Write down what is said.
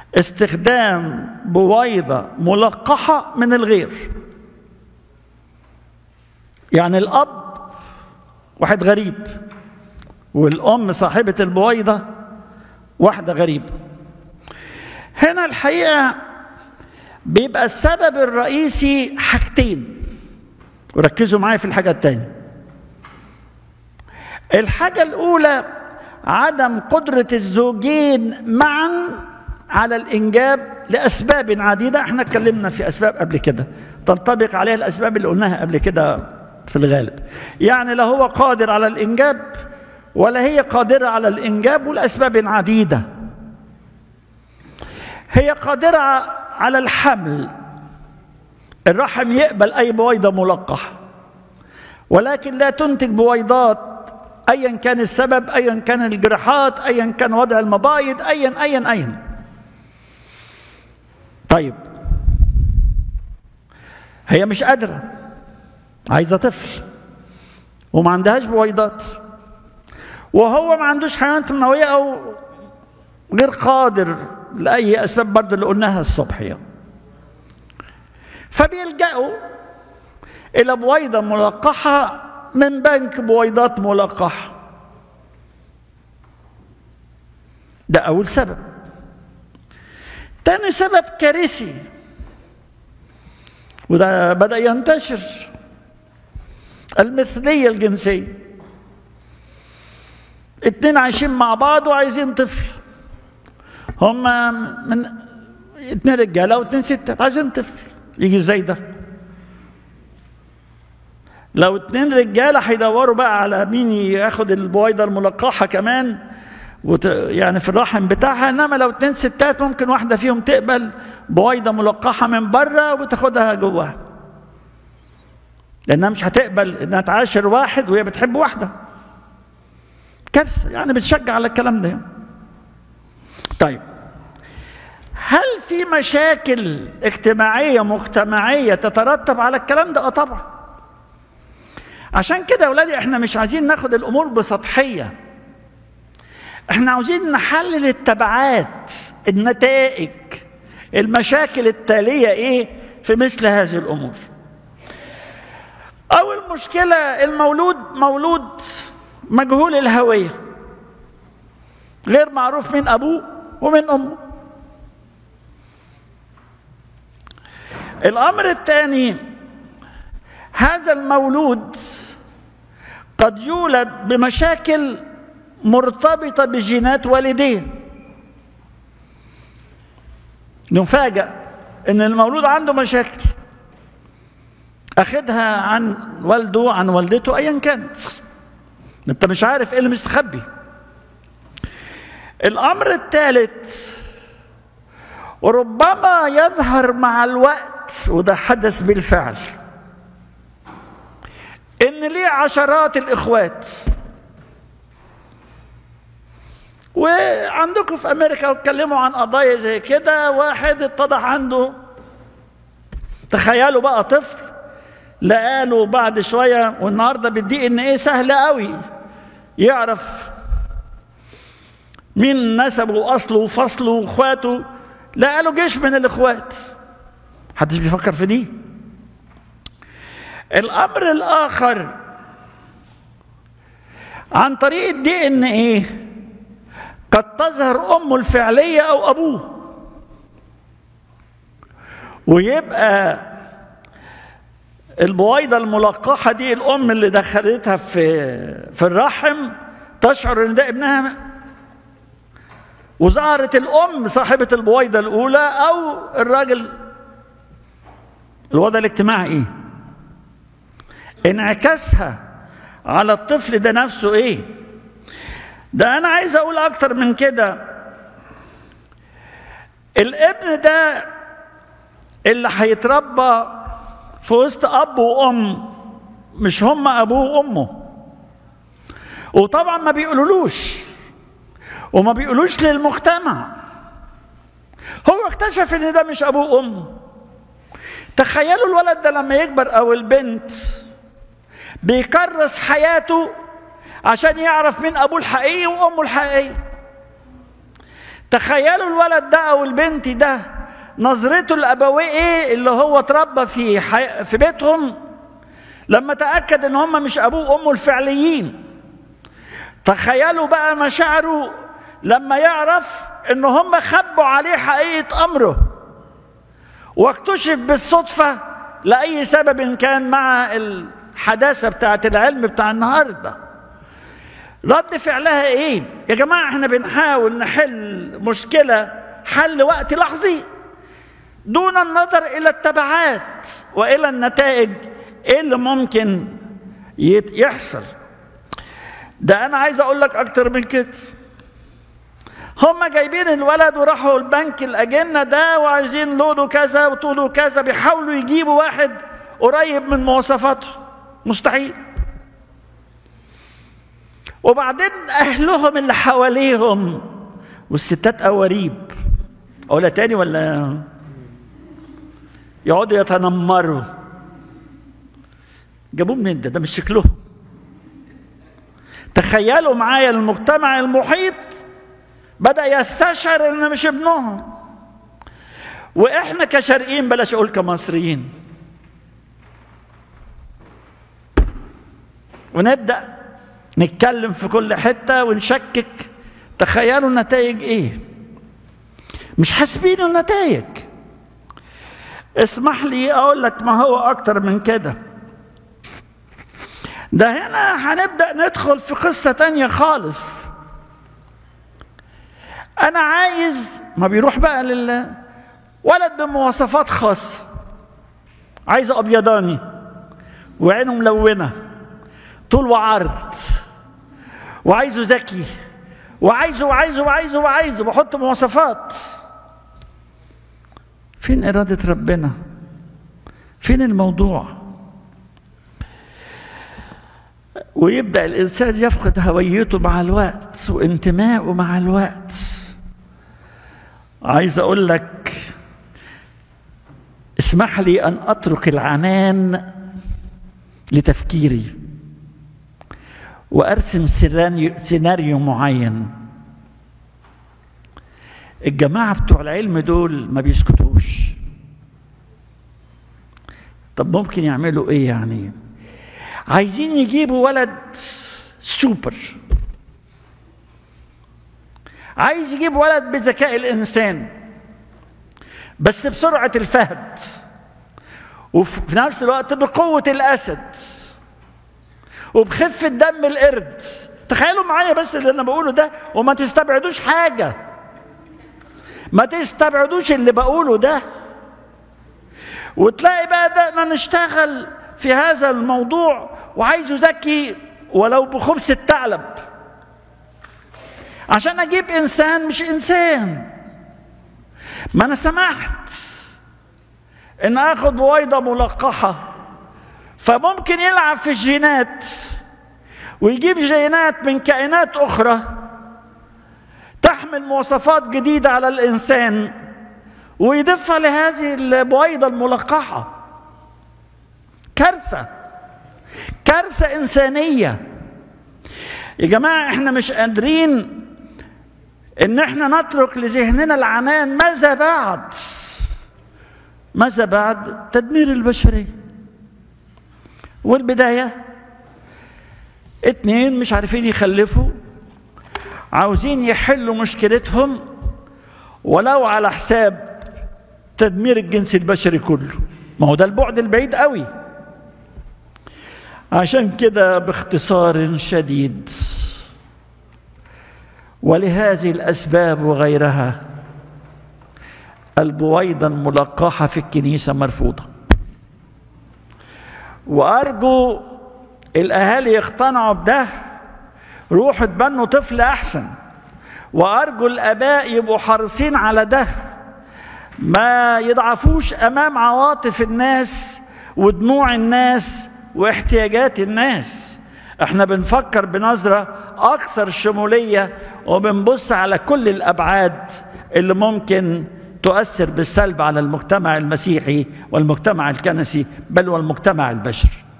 استخدام بويضة ملقحة من الغير يعني الأب واحد غريب والأم صاحبة البويضة واحدة غريبة هنا الحقيقة بيبقى السبب الرئيسي حاجتين وركزوا معايا في الحاجة التانية الحاجة الأولى عدم قدرة الزوجين معا على الإنجاب لأسباب عديدة احنا اتكلمنا في أسباب قبل كده تنطبق عليها الأسباب اللي قلناها قبل كده في الغالب يعني لا هو قادر على الإنجاب ولا هي قادرة على الإنجاب ولأسباب عديدة هي قادرة على الحمل الرحم يقبل أي بويضة ملقحة ولكن لا تنتج بويضات ايا كان السبب ايا كان الجراحات ايا كان وضع المبايض ايا ايا ايا طيب هي مش قادره عايزه طفل وما عندهاش بويضات وهو ما عندوش حيوانات منويه او غير قادر لاي اسباب برضه اللي قلناها الصبح يعني. فبيلجأوا الى بويضه ملقحه من بنك بويضات ملقحة ده أول سبب تاني سبب كارثي وده بدأ ينتشر المثلية الجنسية اتنين عايشين مع بعض وعايزين طفل هما من اتنين رجالة واتنين ستات عايزين طفل يجي ازاي ده لو اتنين رجاله هيدوروا بقى على مين ياخد البويضه الملقحه كمان وت... يعني في الرحم بتاعها انما لو اتنين ستات ممكن واحده فيهم تقبل بويضه ملقحه من بره وتاخدها جواها لانها مش هتقبل انها تعاشر واحد وهي بتحب واحده كارثه يعني بتشجع على الكلام ده طيب هل في مشاكل اجتماعيه مجتمعيه تترتب على الكلام ده اه طبعا عشان كده يا اولادي احنا مش عايزين ناخد الامور بسطحيه احنا عاوزين نحلل التبعات النتائج المشاكل التاليه ايه في مثل هذه الامور اول مشكله المولود مولود مجهول الهويه غير معروف من ابوه ومن امه الامر الثاني هذا المولود قد يولد بمشاكل مرتبطه بجينات والديه نفاجأ ان المولود عنده مشاكل اخدها عن والده عن والدته ايا كانت انت مش عارف ايه اللي مستخبي الامر الثالث وربما يظهر مع الوقت وده حدث بالفعل ان ليه عشرات الاخوات وعندكم في امريكا اتكلموا عن قضايا زي كده واحد اتضح عنده تخيلوا بقى طفل لقاله بعد شويه والنهارده بالدي ان ايه سهله قوي يعرف مين نسبه واصله وفصله واخواته لقاله جيش من الاخوات محدش بيفكر في دي الامر الاخر عن طريق الدي ان ايه قد تظهر امه الفعليه او ابوه ويبقى البويضه الملقحه دي الام اللي دخلتها في في الرحم تشعر ان ده ابنها وظهرت الام صاحبه البويضه الاولى او الراجل الوضع الاجتماعي ايه انعكاسها على الطفل ده نفسه ايه ده انا عايز اقول اكتر من كده الابن ده اللي هيتربى في وسط اب وام مش هم ابوه وامه وطبعا ما بيقولولوش وما بيقولوش للمجتمع هو اكتشف ان ده مش ابوه وامه تخيلوا الولد ده لما يكبر او البنت بيكرس حياته عشان يعرف مين ابوه الحقيقي وامه الحقيقيه تخيلوا الولد ده او البنت ده نظرته الابويه ايه اللي هو اتربى في حي... في بيتهم لما تاكد ان هم مش ابوه وامه الفعليين تخيلوا بقى مشاعره لما يعرف ان هم خبوا عليه حقيقه امره واكتشف بالصدفه لاي سبب كان مع الحداثه بتاعت العلم بتاع النهارده رد فعلها ايه يا جماعه احنا بنحاول نحل مشكله حل وقت لحظي دون النظر الى التبعات والى النتائج ايه اللي ممكن يحصل ده انا عايز اقول لك اكتر من كده هم جايبين الولد وراحوا البنك الاجنه ده وعايزين لونه كذا وطوله كذا بيحاولوا يجيبوا واحد قريب من مواصفاته مستحيل وبعدين اهلهم اللي حواليهم والستات قواريب اقولها تاني ولا يقعدوا يتنمروا جابوه منين ده ده مش شكلهم تخيلوا معايا المجتمع المحيط بدا يستشعر ان مش ابنهم واحنا كشرقيين بلاش اقول كمصريين ونبدا نتكلم في كل حته ونشكك تخيلوا النتائج ايه مش حاسبين النتائج اسمح لي اقول لك ما هو اكتر من كده ده هنا هنبدا ندخل في قصه تانية خالص انا عايز ما بيروح بقى لل ولد بمواصفات خاصه عايزه ابيضاني وعينه ملونه طول وعرض وعايزه ذكي وعايزه وعايزه وعايزه وعايزه بحط مواصفات فين إرادة ربنا فين الموضوع ويبدأ الإنسان يفقد هويته مع الوقت وانتمائه مع الوقت عايز أقول لك اسمح لي أن أترك العنان لتفكيري وارسم سيناريو معين الجماعه بتوع العلم دول ما بيسكتوش طب ممكن يعملوا ايه يعني عايزين يجيبوا ولد سوبر عايز يجيب ولد بذكاء الانسان بس بسرعه الفهد وفي نفس الوقت بقوه الاسد وبخفة دم القرد تخيلوا معايا بس اللي انا بقوله ده وما تستبعدوش حاجة ما تستبعدوش اللي بقوله ده وتلاقي بقى ده نشتغل في هذا الموضوع وعايزه ذكي ولو بخبز الثعلب عشان اجيب انسان مش انسان ما انا سمحت ان اخد بويضه ملقحه فممكن يلعب في الجينات ويجيب جينات من كائنات اخرى تحمل مواصفات جديده على الانسان ويضيفها لهذه البويضه الملقحه كارثه كارثه انسانيه يا جماعه احنا مش قادرين ان احنا نترك لذهننا العنان ماذا بعد ماذا بعد تدمير البشريه والبدايه اتنين مش عارفين يخلفوا عاوزين يحلوا مشكلتهم ولو على حساب تدمير الجنس البشري كله ما هو ده البعد البعيد قوي عشان كده باختصار شديد ولهذه الاسباب وغيرها البويضه الملقحه في الكنيسه مرفوضه وارجو الاهالي يقتنعوا بده روحوا تبنوا طفل احسن وارجو الاباء يبقوا حريصين على ده ما يضعفوش امام عواطف الناس ودموع الناس واحتياجات الناس احنا بنفكر بنظره اكثر شموليه وبنبص على كل الابعاد اللي ممكن تؤثر بالسلب على المجتمع المسيحي والمجتمع الكنسي بل والمجتمع البشري